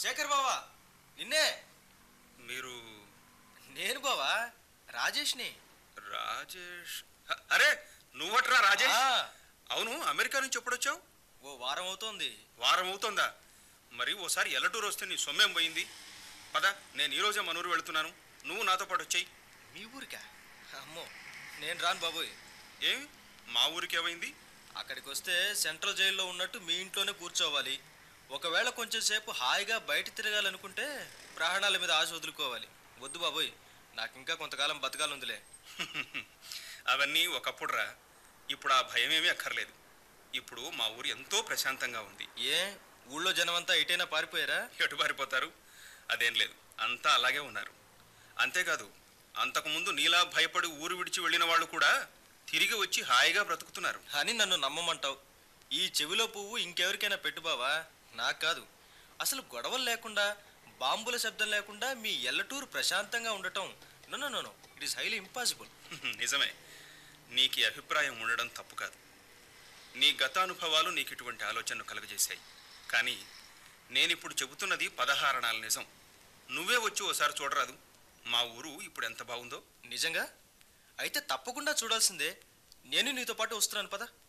శేఖర్ బావా నిన్నే మీరు నేను బావా రాజేష్ని రాజేష్ హ, అరే నువ్వట్రా రాజేష్ ఆ, అవును అమెరికా నుంచి ఎప్పుడొచ్చావు ఓ వారం అవుతోంది వారం అవుతోందా మరి ఓసారి ఎల్లటూరు వస్తే నీ సొమ్మేం పోయింది పద నేను ఈ రోజే మనూరు వెళుతున్నాను నువ్వు నాతో పాటు వచ్చాయి మీ ఊరికా అమ్మో నేను రాను బాబోయ్ ఏం మా ఊరికి ఏమైంది అక్కడికి వస్తే సెంట్రల్ జైల్లో ఉన్నట్టు మీ ఇంట్లోనే కూర్చోవాలి ఒకవేళ కొంచెం సేపు హాయిగా బయట తిరగాలనుకుంటే ప్రాణాల మీద ఆశ వదులుకోవాలి వద్దు బాబోయ్ నాకు ఇంకా కొంతకాలం బతకాలందులే అవన్నీ ఒకప్పుడు రా ఇప్పుడు ఆ భయమేమీ అక్కర్లేదు ఇప్పుడు మా ఊరు ఎంతో ప్రశాంతంగా ఉంది ఏ ఊళ్ళో జనమంతా ఎటైనా పారిపోయారా ఎటు పారిపోతారు అదేం లేదు అంతా అలాగే ఉన్నారు అంతేకాదు అంతకుముందు నీలా భయపడి ఊరు విడిచి వెళ్ళిన వాళ్ళు కూడా తిరిగి వచ్చి హాయిగా బ్రతుకుతున్నారు అని నన్ను నమ్మమంటావు ఈ చెవిలో పువ్వు ఇంకెవరికైనా పెట్టు బావా నాకు కాదు అసలు గొడవలు లేకుండా బాంబుల శబ్దం లేకుండా మీ ఎల్లటూరు ప్రశాంతంగా ఉండటం no no no it is highly impossible నిజమే నీకు ఈ అభిప్రాయం ఉండడం తప్పు కాదు నీ గతానుభవాలు నీకు ఇటువంటి ఆలోచనను కలుగజేశాయి కానీ నేనిప్పుడు చెబుతున్నది పదహారణాల నిజం నువ్వే వచ్చి ఓసారి చూడరాదు మా ఊరు ఇప్పుడు ఎంత బాగుందో నిజంగా అయితే తప్పకుండా చూడాల్సిందే నేను నీతో పాటు వస్తున్నాను పద